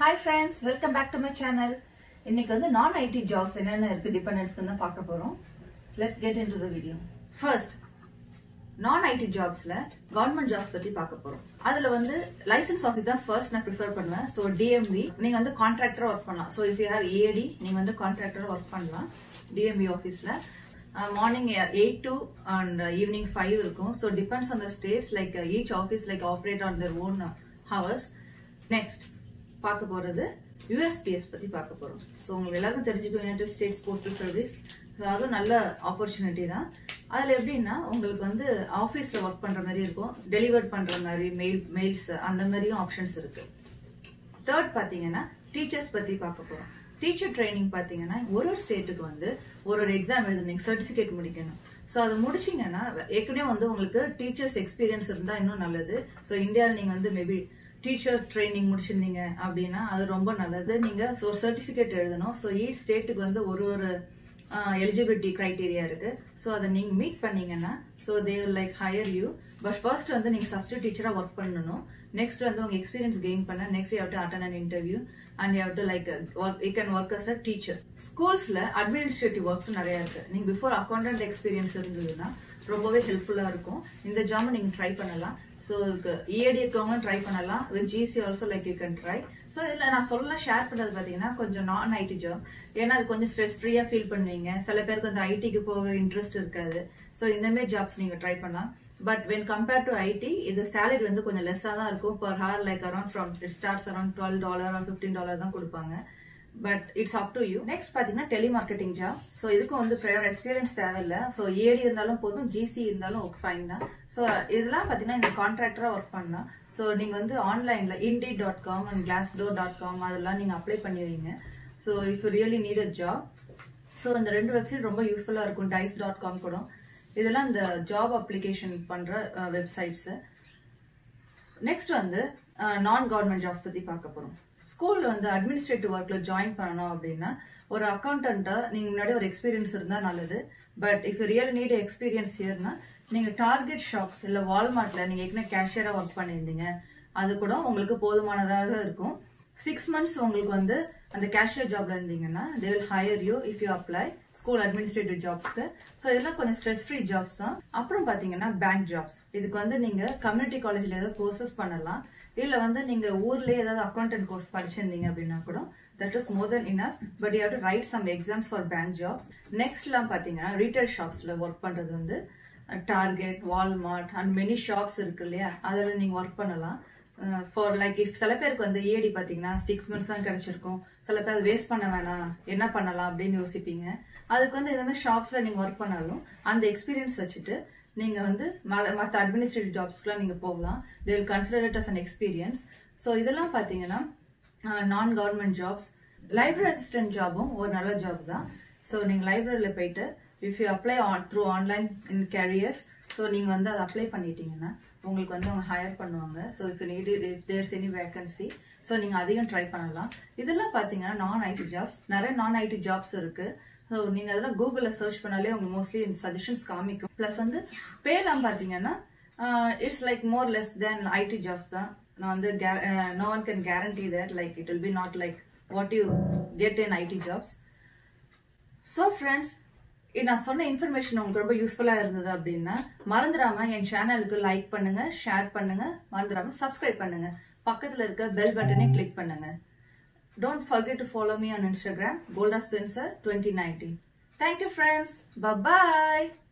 Hi friends welcome back to my channel இன்னைக்கு வந்து நான் ஐடி ஜாப்ஸ் என்னென்ன இருக்கு டிபெண்டன்ஸ் தான் பார்க்க போறோம் let's get into the video first நான் ஐடி ஜாப்ஸ்ல கவர்மெண்ட் ஜாப்ஸ் பத்தி பார்க்க போறோம் அதுல வந்து லைசன்ஸ் ஆஃபீஸ் தான் ஃபர்ஸ்ட் நான் ப்ரிஃபர் பண்ணுவேன் ஸோ டிஎம்பி நீங்க வந்து கான்ட்ராக்டரா ஒர்க் பண்ணலாம் so if you have EAD நீங்க வந்து கான்ட்ராக்டரா ஒர்க் பண்ணலாம் டிஎம்பி ஆஃபீஸ்ல morning eight to and evening five இருக்கும் so depends on the states like each office like operate on their own hours next பார்க்க போறது யூஎஸ்பிஎஸ் பத்தி பார்க்க போறோம் ஸோ உங்களுக்கு எல்லாருக்கும் தெரிஞ்சுக்கும் United States Postal Service so அதுவும் நல்ல ஆப்பர்ச்சுனிட்டி தான் அதுல எப்படின்னா உங்களுக்கு வந்து ஆஃபீஸ்ல ஒர்க் பண்ற மாதிரி இருக்கும் டெலிவர் பண்ற மாதிரி மெயில் மெயில்ஸ் அந்த மாதிரியும் ஆப்ஷன்ஸ் இருக்கு தேர்ட் பாத்தீங்கன்னா டீச்சர்ஸ் பத்தி பார்க்க போறோம் டீச்சர் ட்ரைனிங் பாத்தீங்கன்னா ஒரு ஒரு ஸ்டேட்டுக்கு வந்து ஒரு ஒரு எக்ஸாம் எழுதணும் சர்டிபிகேட் முடிக்கணும் ஸோ அதை முடிச்சீங்கன்னா ஏற்கனவே வந்து உங்களுக்கு டீச்சர்ஸ் எக்ஸ்பீரியன்ஸ் இருந்தா இன்னும் நல்லது ஸோ இந்தியாவில் நீங்க வந்து மேபி டீச்சர் ட்ரைனிங் முடிச்சிருந்தீங்க அப்படின்னா அது ரொம்ப நல்லது நீங்க ஒரு சர்டிபிகேட் எழுதணும் ஸோ ஈச் ஸ்டேட்டுக்கு வந்து ஒரு ஒரு எலிஜிபிலிட்டி கிரைட்டீரியா இருக்கு ஸோ அதை நீங்க மீட் பண்ணீங்கன்னா so they like hire you but first வந்து நீங்க சப்ஸ்டியூட் டீச்சரா ஒர்க் பண்ணணும் நெக்ஸ்ட் வந்து உங்க எக்ஸ்பீரியன்ஸ் கெயின் பண்ண next you to attend an interview and you to like you can work as a teacher ஸ்கூல்ஸ்ல அட்மினிஸ்ட்ரேட்டிவ் ஒர்க்ஸ் நிறைய இருக்கு நீங்க பிஃபோர் அக்கௌண்டன்ட் எக்ஸ்பீரியன்ஸ் இருந்ததுன்னா ரொம்பவே ஹெல்ப்ஃபுல்லா இருக்கும் இந்த ஜாம் நீங்க ட்ரை பண்ணலாம் ஸோ இதுக்கு இஏடி இருக்கவங்களும் ட்ரை பண்ணலாம் with GC also like you can try so இதில் நான் சொல்லலாம் ஷேர் பண்ணுறது பார்த்தீங்கன்னா கொஞ்சம் நான் ஐடி ஜாப் ஏன்னா அது கொஞ்சம் ஸ்ட்ரெஸ் ஃப்ரீயாக ஃபீல் பண்ணுவீங்க சில பேருக்கு வந்து ஐடிக்கு போக இன்ட்ரெஸ்ட் இருக்காது ஸோ இந்த மாதிரி ஜாப்ஸ் நீங்கள் ட்ரை பண்ணலாம் but when compare to IT இது சேலரி வந்து கொஞ்சம் லெஸ்ஸாக தான் இருக்கும் per hour like around from it starts around twelve dollar or fifteen dollar தான் கொடுப்பாங்க but it's up to you next பாத்தீங்கன்னா டெலிமார்க்கெட்டிங் ஜாப் ஸோ இதுக்கும் வந்து ப்ரையர் எக்ஸ்பீரியன்ஸ் தேவையில்லை ஸோ ஏடி இருந்தாலும் போதும் ஜிசி இருந்தாலும் ஒர்க் ஃபைன் தான் ஸோ இதெல்லாம் பார்த்தீங்கன்னா நீங்கள் கான்ட்ராக்டரா ஒர்க் பண்ணலாம் ஸோ நீங்கள் வந்து ஆன்லைனில் Indeed dot com and Glassdoor dot com அதெல்லாம் நீங்கள் அப்ளை பண்ணி வைங்க so if really need a job so இந்த ரெண்டு வெப்சைட் ரொம்ப யூஸ்ஃபுல்லாக இருக்கும் டைஸ் டாட் காம் கூட இதெல்லாம் இந்த ஜாப் அப்ளிகேஷன் பண்ணுற வெப்சைட்ஸு நெக்ஸ்ட் வந்து நான் கவர்மெண்ட் ஜாப்ஸ் பற்றி பார்க்க போகிறோம் ஸ்கூல்ல வந்து அட்மினிஸ்ட்ரேட்டிவ் ஒர்க்ல ஜாயின் பண்ணணும் அப்படின்னா ஒரு அக்கௌண்டன்ட்டா நீங்க முன்னாடி ஒரு எக்ஸ்பீரியன்ஸ் இருந்தா நல்லது but if real need experience இயர்னா நீங்க டார்கெட் ஷாப்ஸ் இல்ல வால்மார்ட்ல நீங்க ஏற்கனவே கேஷியரா ஒர்க் பண்ணியிருந்தீங்க அது கூட உங்களுக்கு போதுமானதாக இருக்கும் சிக்ஸ் மந்த்ஸ் உங்களுக்கு வந்து அந்த கேஷியர் ஜாப்ல இருந்தீங்கன்னா they will hire you if you apply school administrative ஜாப்ஸ்க்கு ஸோ இதெல்லாம் கொஞ்சம் ஸ்ட்ரெஸ் ஃப்ரீ ஜாப்ஸ் தான் அப்புறம் பாத்தீங்கன்னா பேங்க் ஜாப்ஸ் இதுக்கு வந்து நீங்க கம்யூனிட்டி காலேஜ்ல ஏதாவது கோர்சஸ் பண்ணலாம் இல்ல வந்து நீங்க ஊர்லயே ஏதாவது அக்கௌண்டன்ட் கோர்ஸ் படிச்சிருந்தீங்க அப்படின்னா கூட that is more than enough but you to write some exams for bank jobs நெக்ஸ்ட்லாம் பாத்தீங்கன்னா ரீட்டைல் ஷாப்ஸ்ல ஒர்க் பண்றது வந்து Target Walmart and many shops இருக்கு இல்லையா அதில் நீங்க ஒர்க் பண்ணலாம் ஃபார் லைக் இஃப் சில பேருக்கு வந்து ஏடி பாத்தீங்கன்னா சிக்ஸ் மந்த்ஸ் தான் கிடைச்சிருக்கும் சில பேர் அது வேஸ்ட் பண்ண வேணாம் என்ன பண்ணலாம் அப்படின்னு யோசிப்பீங்க அதுக்கு வந்து இந்த மாதிரி ஷாப்ஸ்ல நீங்க ஒர்க் பண்ணாலும் அந்த எக்ஸ்பீரியன்ஸ் வச்சுட்டு நீங்க வந்து மற்ற அட்மினிஸ்ட்ரேட்டிவ் ஜாப்ஸ்க்குலாம் நீங்க போகலாம் they will consider it as an experience so இதெல்லாம் பாத்தீங்கன்னா நான் கவர்மெண்ட் ஜாப்ஸ் லைப்ரரி அசிஸ்டன்ட் ஜாபும் ஒரு நல்ல ஜாப் தான் ஸோ நீங்க லைப்ரரியில் போயிட்டு if you apply on through online in careers so நீங்க வந்து அதை அப்ளை பண்ணிட்டீங்கன்னா உங்களுக்கு வந்து அவங்க ஹையர் பண்ணுவாங்க so if need if there's any vacancy so நீங்க அதையும் ட்ரை பண்ணலாம் இதெல்லாம் பாத்தீங்கன்னா நான் ஐடி ஜாப்ஸ் நிறைய நான் ஐடி ஜாப்ஸ் இருக்கு ஸோ நீங்க அதெல்லாம் கூகுளில் சர்ச் பண்ணாலே உங்க மோஸ்ட்லி இந்த சஜஷன்ஸ் காமிக்கும் ப்ளஸ் வந்து பேலாம் பாத்தீங்கன்னா it's like more less than IT jobs தான் நான் வந்து no one can guarantee that like it will be not like what you get in IT jobs so friends நான் சொன்ன இன்ஃபர்மேஷன் உங்களுக்கு ரொம்ப யூஸ்ஃபுல்லா இருந்தது அப்படின்னா மறந்துடாம என் சேனலுக்கு லைக் பண்ணுங்க ஷேர் பண்ணுங்க மறந்துடாம சப்ஸ்கிரைப் பண்ணுங்க பக்கத்துல இருக்க பெல் பட்டனை கிளிக் பண்ணுங்க Don't forget to follow me on Instagram, Golda Spencer 2019. Thank you, friends. Bye bye.